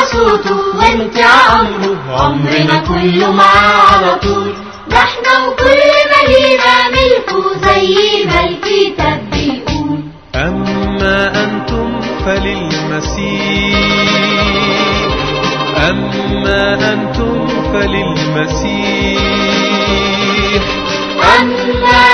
صوته ونطيع أمره عمرنا كله معاه على طول ده احنا وكل ما لينا ملكه زي ما الكتاب بيقول أما أنتم فللمسيح أما أنتم فللمسيح أما